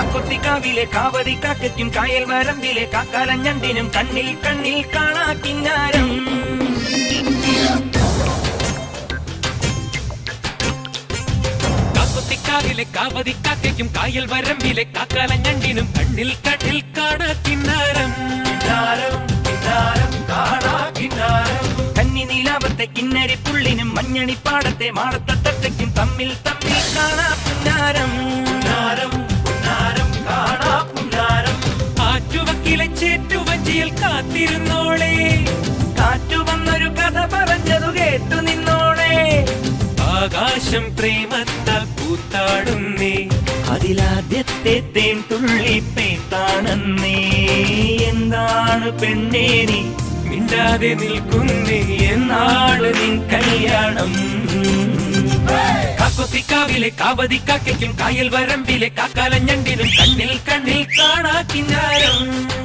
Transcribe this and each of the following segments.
കക്കൊത്തിക്കാവിലെ കാവതി കാക്കയ്ക്കും കായൽ വരമ്പിലെ കാക്കാലഞ്ഞണ്ടിനും കണ്ണിൽ കണ്ണിൽ കാണാ കിന്നാരം കാക്കൊത്തിക്കാവിലെ കാവതി കാക്കയ്ക്കും കായൽ വരമ്പിലെ കാക്കാലഞ്ഞണ്ടിനും കണ്ണിൽ കണ്ണിൽ കാണാ കിന്നാരം കന്നി നീലാവത്തെ കിന്നരി പുള്ളിനും മഞ്ഞണിപ്പാടത്തെ മാടത്തട്ടയ്ക്കും തമ്മിൽ തമ്മിൽ കാണാ പുന്നാരം ആറ്റുവക്കിലെ ചേറ്റുവഞ്ചിയിൽ കാത്തിരുന്നോളെ കാറ്റു വന്നൊരു കഥ പറഞ്ഞതു കേട്ടു നിന്നോളെ ആകാശം പ്രേമത്താൽ പൂത്താടുന്നേ അതിലാദ്യത്തെ തേൻ തുള്ളി പേത്താണെന്നേ എന്താണ് പെണ്ണേരി മിണ്ടാതെ നിൽക്കുന്നേ എന്നാള് നിൻ കല്യാണം കാക്കൊത്തിക്കാവിലെ കാവതി കാക്കയ്ക്കും കായൽ വരമ്പിലെ കാക്കാലഞ്ഞണ്ടിനും കണ്ണിൽ കണ്ണിൽ കാണാ കിന്നാരം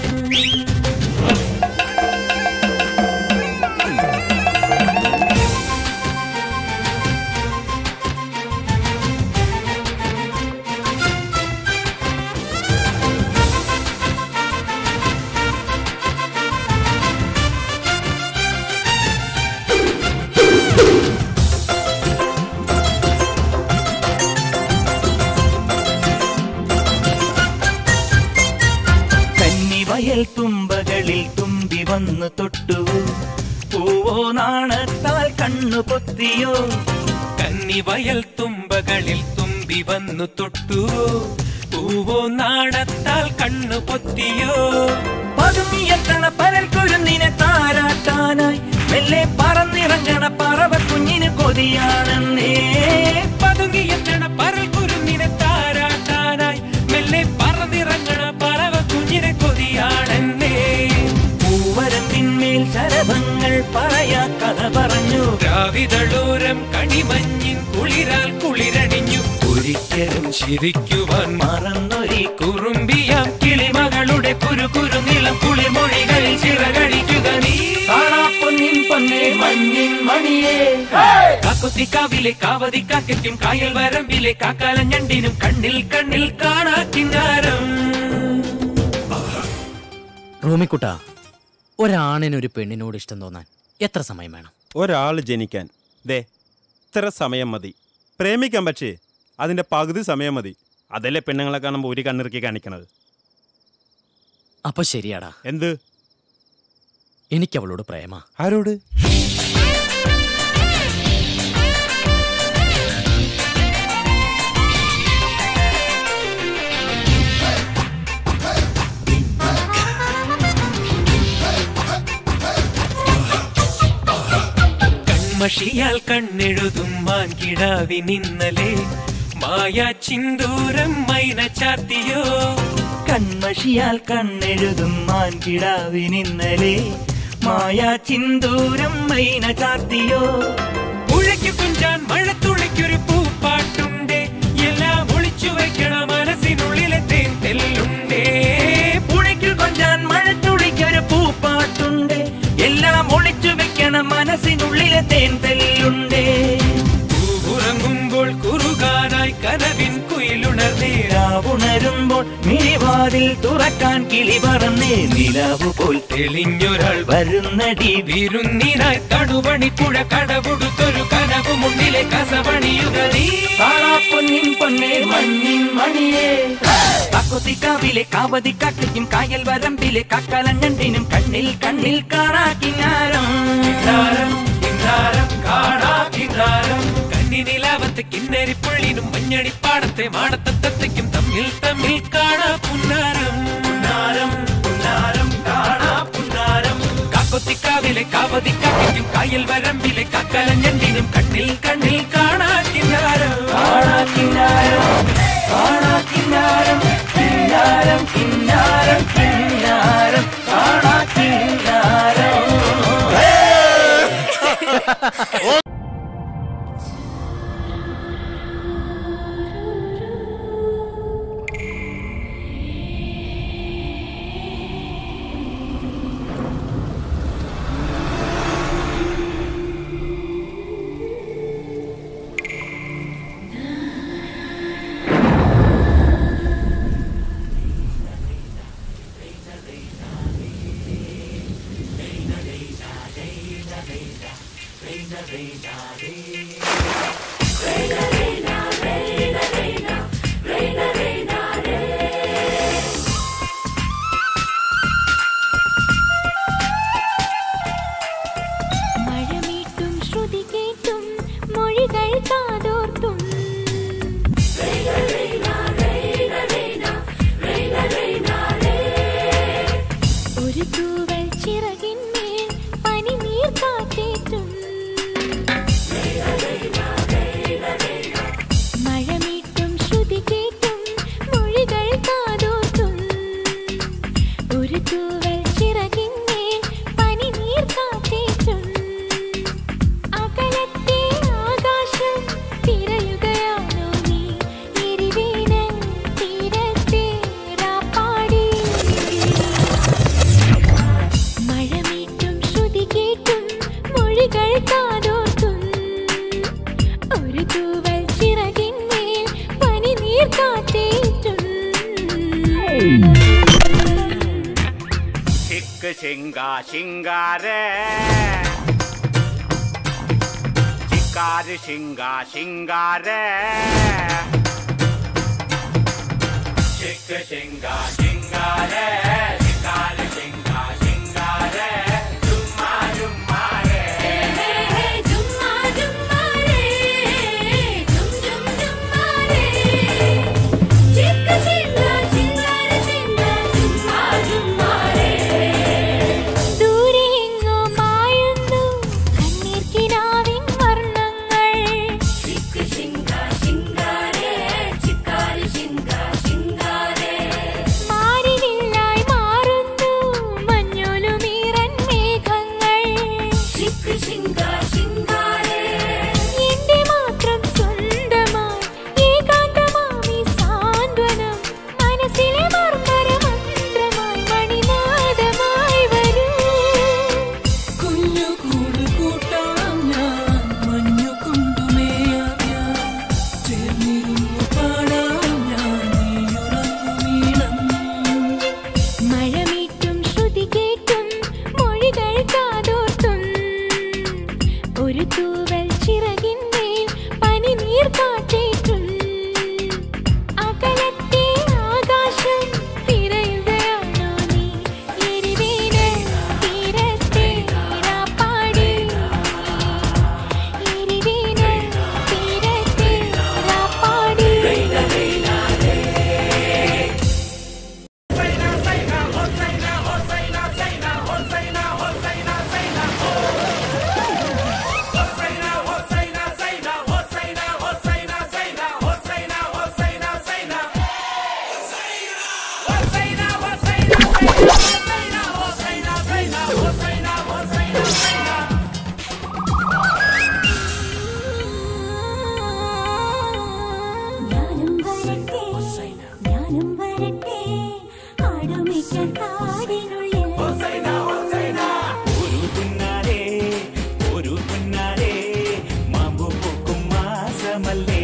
കന്നിവയൽ തുമ്പകളിൽ തുമ്പി വന്നു തൊട്ടു പൂവോ നാണത്താൽ കണ്ണു പൊത്തിയോ കന്നിവയൽ തുമ്പകളിൽ തുമ്പി വന്നു തൊട്ടു പൂവോ നാണത്താൽ കണ്ണു പൊത്തിയോ പതുങ്ങിയെത്തണ പരൽ കുരുന്നിനെ താരാട്ടാനായി മെല്ലെ പറന്നിറങ്ങണ പറവ കുഞ്ഞിന് കൊതിയാണെന്നേ പതുങ്ങിയെത്തണ പരൽ കുരുന്നിനെ താരാട്ടാനായി മെല്ലെ പറന്നിറങ്ങണ പറവ കുഞ്ഞിനെ കൊതിയാണെന്നേ പൂവരത്തിന്മേൽ ശരഭങ്ങൾ പറയാ കഥ പറഞ്ഞു രാവിതളോരം കണിമഞ്ഞിൻ കുളിരാൽ കുളിരണിഞ്ഞു ഒരിക്കലും ചിരിക്കുവാൻ മറന്നൊരി കുറുമ്പിയാം കിളിമകളുടെ കുരു കുരു നിളം കുളിമൊഴികളിൽ ചിറകടിക്കുക നീ കാണാപ്പൊന്നിൻ പൊന്നേ മഞ്ഞിൻ മണിയേ കാക്കുത്തിക്കാവിലെ കാവതി കാക്കയ്ക്കും കായൽ വരമ്പിലെ കാക്കാലഞ്ഞണ്ടിനും കണ്ണിൽ കണ്ണിൽ കാണാ കിന്നാരം റൂമിക്കുട്ട ഒരാണിനൊരു പെണ്ണിനോട് ഇഷ്ടം തോന്നാൻ എത്ര സമയം വേണം ഒരാൾ ജനിക്കാൻ ദേ ഇത്ര സമയം മതി പ്രേമിക്കാൻ പക്ഷേ അതിന്റെ പകുതി സമയം മതി അതല്ലേ പെണ്ണുങ്ങളെ കാണുമ്പോൾ ഒരു കണ്ണിറുക്കി കാണിക്കണത് അപ്പൊ ശരിയാടാ എന്ത് എനിക്ക് അവളോട് പ്രേമ ആരോട് കൺമഷിയാൽ കണ്ണെഴുതും മാൻകിടാവി നിന്നലെ മായാ ചിന്തൂരം മൈന ചാത്തിയോ കൺമഷിയാൽ കണ്ണെഴുതും മാൻകിടാവിനിന്നലെ മായാ ചിന്തൂരം മൈന ചാത്തിയോ മുഴയ്ക്കു കുഞ്ചാൻ മഴത്തുള്ളിക്കൊരു പൂപ്പാട്ടുണ്ടേ എല്ലാം ഒളിച്ചു വെക്കണ മനസ്സിനുള്ളിലെ തേൻ തെല്ലുണ്ടേ പുഴയ്ക്കു കൊഞ്ചാൻ മഴത്തുള്ളിക്കൊരു പൂപ്പാട്ടുണ്ട് എല്ലാം ഒളിച്ചു വെക്കണ മനസ്സിനുള്ളിലെ തേൻ തെല്ലുണ്ടേ ഉറങ്ങുമ്പോൾ കുറുകാനായി കനവിൻ കുയിലുണർന്നേ രാവുണരുമ്പോൾ മിഴിവാതിൽ തുറക്കാൻ കിളി പറന്നേ നിലാവു പോൽ തെളിഞ്ഞൊരാൾ വരുന്നടി വിരുന്നിനായി തടുവണി പുഴ കടപുടുത്തൊരു കനവ് മുന്നിലെ കസവണിയുക നീ കാണാപ്പൊന്നിൻ പൊന്നേ മഞ്ഞിൻ മണിയേ കാക്കൊത്തിക്കാവിലെ കാവതി കാക്കയ്ക്കും കായൽ വരമ്പിലെ കാക്കാലഞ്ഞണ്ടിനും കണ്ണിൽ കണ്ണിൽ കാണാ കിന്നാരം കിന്നാരം, കിന്നാരം, കാണാ കിന്നാരം. കന്നി നിലാവത്തെ കിന്നരി പുള്ളിനും മഞ്ഞണിപ്പാടത്തെ മാടത്തത്തയ്ക്കും തമ്മിൽ തമ്മിൽ കാണാ പുന്നാരം പുന്നാരം പുന്നാരം കാണാ പുന്നാരം കാക്കൊത്തിക്കാവിലെ കാവതി കാക്കയ്ക്കും കായൽ വരമ്പിലെ കാക്കലഞ്ഞണ്ടിനും കണ്ണിൽ കണ്ണിൽ കാണാ കിന്നാരം കാണാ കിന്നാരം കാണാ കിന്നാരം കിന്നാരം കിന്നാരം കിന്നാരം കാണാ കിന്നാരം മഴമീട്ടും ശ്രുതി കേട്ടും മൊഴികൾ കാതോർത്തും ഒരു തൂവൽ ചിറകിന്മേൽ പനിനീർ കാറ്റേറ്റും മഴമീട്ടും ശ്രുതി കേട്ടും മൊഴികൾ കാതോർത്തും ഒരു തൂവൽ ചിറകിന്മേൽ പനിനീർ കാറ്റേറ്റും അകലത്തെ ആകാശം തിരയുകയാണോ നീ എരിവേനൽ തീരത്തെ രാപ്പാടി മഴമീട്ടും ശ്രുതി കേട്ടും മൊഴികൾ കാതോർത്തും ഒരു തൂവൽ ചിറകിന്മേൽ പനിനീർ കാറ്റേറ്റും ചിക്ക് ശിങ്ക ശിങ്കാരേ ചിക്കാര് ശിങ്ക ശിങ്കാരേ ചിക്ക് ശിങ്ക ശിങ്കാരേ ചിക്കാര് ശിങ്ക ശിങ്കാരേ ചുമ്മാ ചുമ്മാരേ ജുമ്മാ ജുമ്മാരേ ജും ജും ജുമ്മാരേ ചിക്ക ചിങ്ക ചിങ്കാര ചിങ്ക ജുമ്മാ ജുമ്മാരേ ദൂരെ എങ്ങോ മായുന്നു കണ്ണീർ കിനാവിൻ വർണ്ണങ്ങൾ ചിക്ക ചിങ്ക ചിങ്കാരേ ചിക്കാരി ചിങ്ക ചിങ്കാരേ മാറിവില്ലായി മാറുന്നു മഞ്ഞുലുമീറൻ മേഘങ്ങൾ ചിക്ക ചിങ്ക ചിങ്കാരേ എന്റെ മാത്രം സ്വന്തമായി ഏകാന്തമാമി സാന്ത്വനം മനസ്സിലെ മർമ്മര മന്ത്രമായി മണിനാദമായി വരൂ കുഞ്ഞു കൂട് കൂട്ടാം ഞാൻ മഞ്ഞു കൊണ്ടുമേയാം ഞാൻ ചേർന്നിരുന്നു പാടാം ഞാൻ നീയുറങ്ങുമീണം മഴമീട്ടും ശ്രുതി കേട്ടും മൊഴികൾ കാതോർത്തും ഒരു തൂവൽ ചിറകിന്മേൽ പനിനീർ കാറ്റേറ്റും അകലത്തെ ആകാശം തിരയുകയാണോ നീ എരിവേനൽ തീരത്തെ രാപ്പാടി എരിവേനൽ തീരത്തെ രാപ്പാടി ഞാനും വരട്ടെ ഞാനും വരട്ടെ ആടുമിക്ക കാടിനുള്ളിൽ ഒരു പുന്നാരേ ഒരു പുന്നാരേ മാമ്പു പൂക്കും മാസമല്ലേ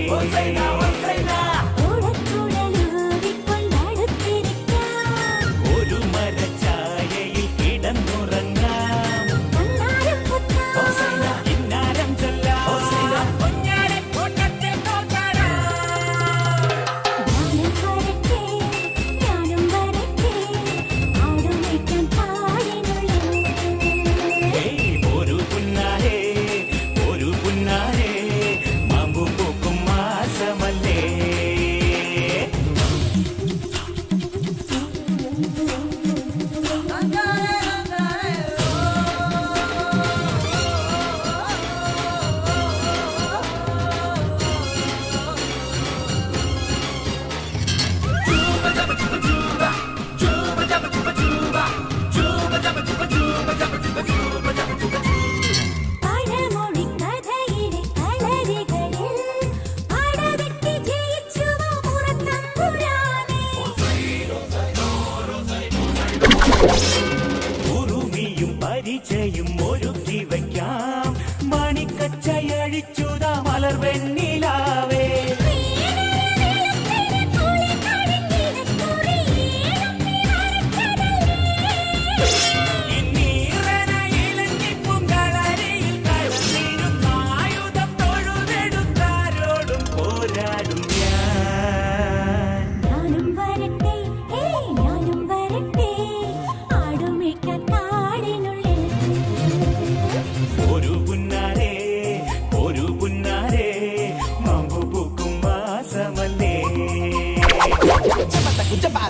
ഓടക്കുഴലൂരിക്കൊണ്ടടുത്തിരിക്കാം ഒരു മരച്ചായയിൽ കിടന്നുറങ്ങാം കണ്ണാരം പുത്താം കിന്നാരം ചൊല്ലാം കുഞ്ഞാടെ കൂട്ടത്തിൽ തോറ്റാടാം ഞാനും വരട്ടെ ഞാനും വരട്ടെ ആടുമിക്കാൻ കാടിനുള്ളിൽ ഏയ് ഒരു പുന്നാരേ ഒരു പുന്നാരേ മാമ്പു പൂക്കും മാസമല്ലേ പഴമൊഴി കഥയിലെ കളരികളിൽ അടവെട്ടി ജയിച്ചു പുറത്തമ്പുരാനേ ഉറുമിയും പരിചയും ഒരുക്കി വയ്ക്കാം മണിക്കച്ചയഴിച്ചുതാ മലർ വെണ്ണിലാവേ ഇന്നീറന ഇലഞ്ഞിപ്പും കളരിയിൽ കടന്നിരുന്ന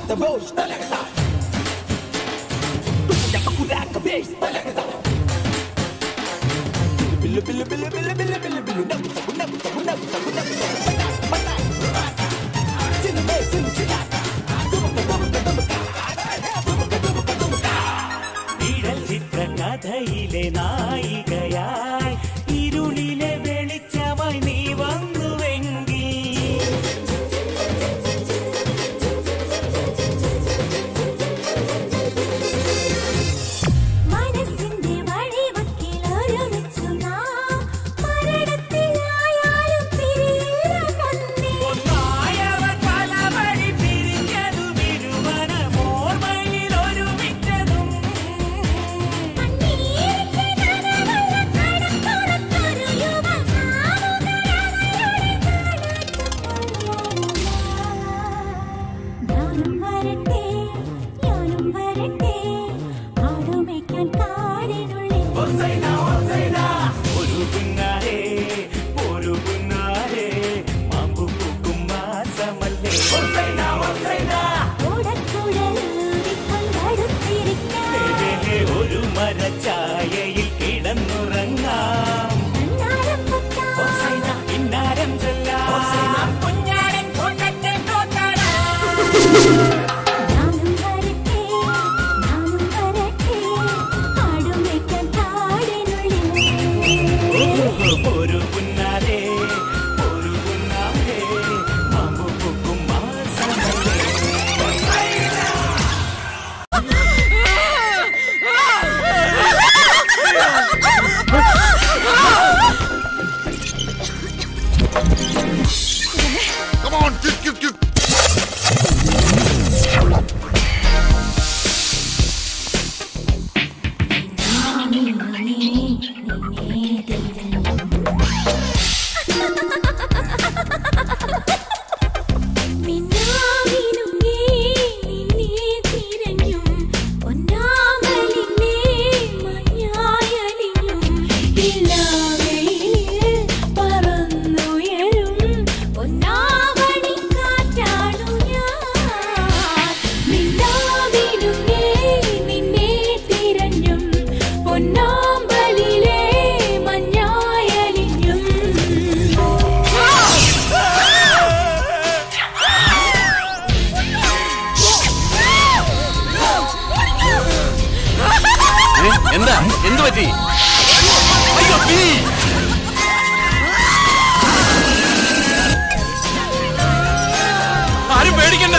നിഴൽ ചിത്രകഥയിലെ നായികയായി ഇരുളിലെ വെളിച്ചമായി നീ വന്നുവെങ്കിൽ മനസ്സിന്റെ വഴിവക്കിൽ ഒരുമിച്ചു നാം മരണത്തിലായാലും പിരിയില്ല കണ്ണേ ഒന്നായവർ പല വഴി പിരിഞ്ഞതും ഇരുവനമോർമ്മയിൽ ഒരുമിച്ചതും കണ്ണീരിന്റെ കനവല്ല കടപ്പുറത്തൊരു ഞാനും വരട്ടെ ഞാനും വരട്ടെ ആടുമേക്കാൻ കാടിനുള്ളിൽ ഒരു പിന്നാലെ ഒരു പിന്നാലെ മാമ്പു പൂക്കും മാസമല്ലേ ഓടക്കുഴലൂരിക്കൊണ്ടടുത്തിരിക്കാം ഏ, ഒരു മരച്ചായയിൽ കിടന്നുറങ്ങാം അന്നാരം പൊത്താം ഇന്നാരം ചൊല്ലാം കുഞ്ഞാടൻ കൂട്ടത്തെ തോട്ടാടാ ഞാനും വരട്ടെ ഞാനും വരട്ടെ ആടുമേക്കാൻ കാടിനുള്ളിൽ ഒരു പുന്നാരെ ഒരു പുന്നാരെ മാമ്പു പൂക്കും മാസമല്ലേ Come on, kick, kick, kick. മിന്നാമിനുങ്ങി നിന്നെ തിരഞ്ഞും പൊന്നാമലിനെ മഞ്ഞായലിഞ്ഞും ഇല്ലാവെയിൽ പറന്നുയരും പൊന്നാവണി കാറ്റാണു ഞാൻ മിന്നാമിനുങ്ങി നിന്നെ തിരഞ്ഞും പൊന്നാമ്പലിലെ മഞ്ഞായലിഞ്ഞും എന്താ എന്ത് പറ്റി അയ്യോ പീ ആരും പേടിക്കണ്ട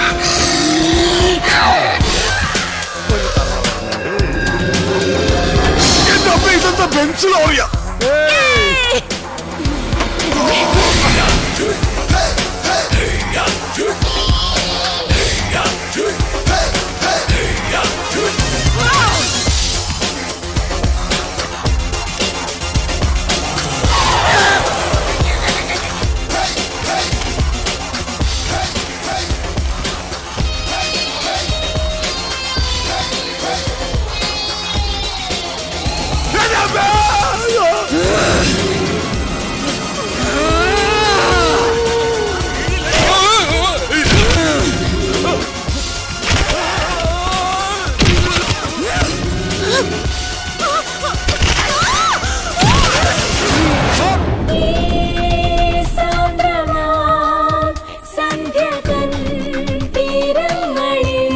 എന്റെ അമ്മ ഇതെന്താ പെൻസിൽ ഓറിയ സാന്ദ്രമാം സന്ധ്യതൻ തീരങ്ങളിൽ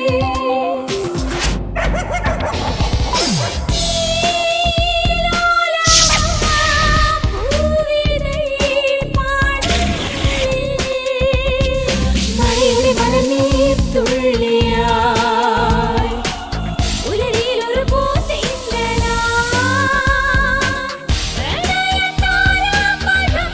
മഴയുടെ മലനീർ തുള്ളിയായി ഉലരിയിലൊരു പൂത്തിന്നലാ പ്രണയതാരാപഥം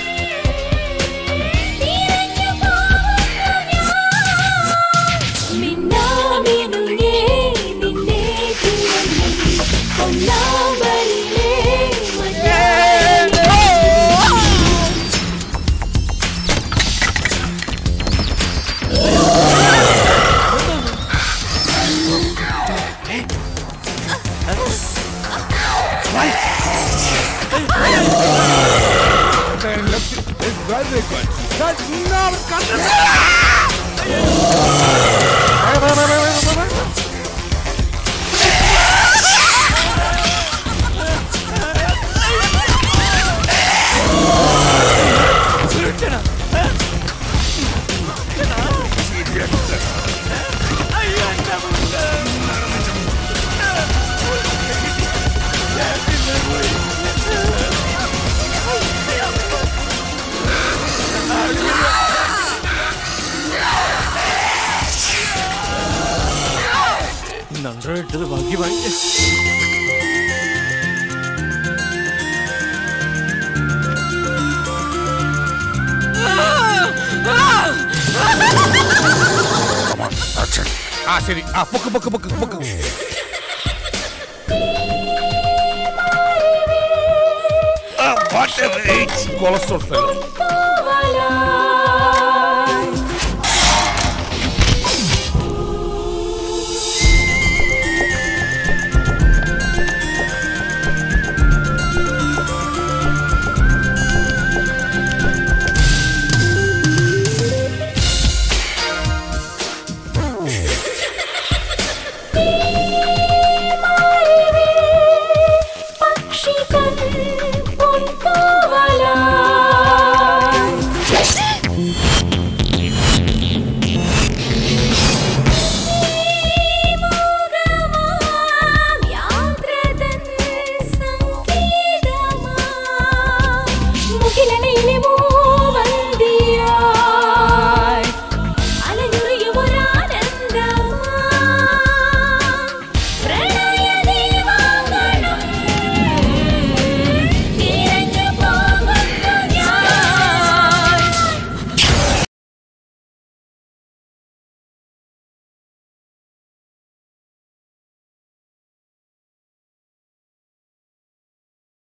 തിരഞ്ഞു പോകുന്നു ഞാൻ മിന്നാമിനുങ്ങേ നിന്നെ തിരഞ്ഞു പൊന്നാമ്പലിലെ മഞ്ഞായലിൽ Very good. That's not നന്നായിട്ടത് ഭാഗ്യമായി ആ ശരി ആ പൊക്ക് പൊക്ക് പൊക്ക് പൊക്ക് കൊളസ്ട്രോൾ ഫെല്ലോ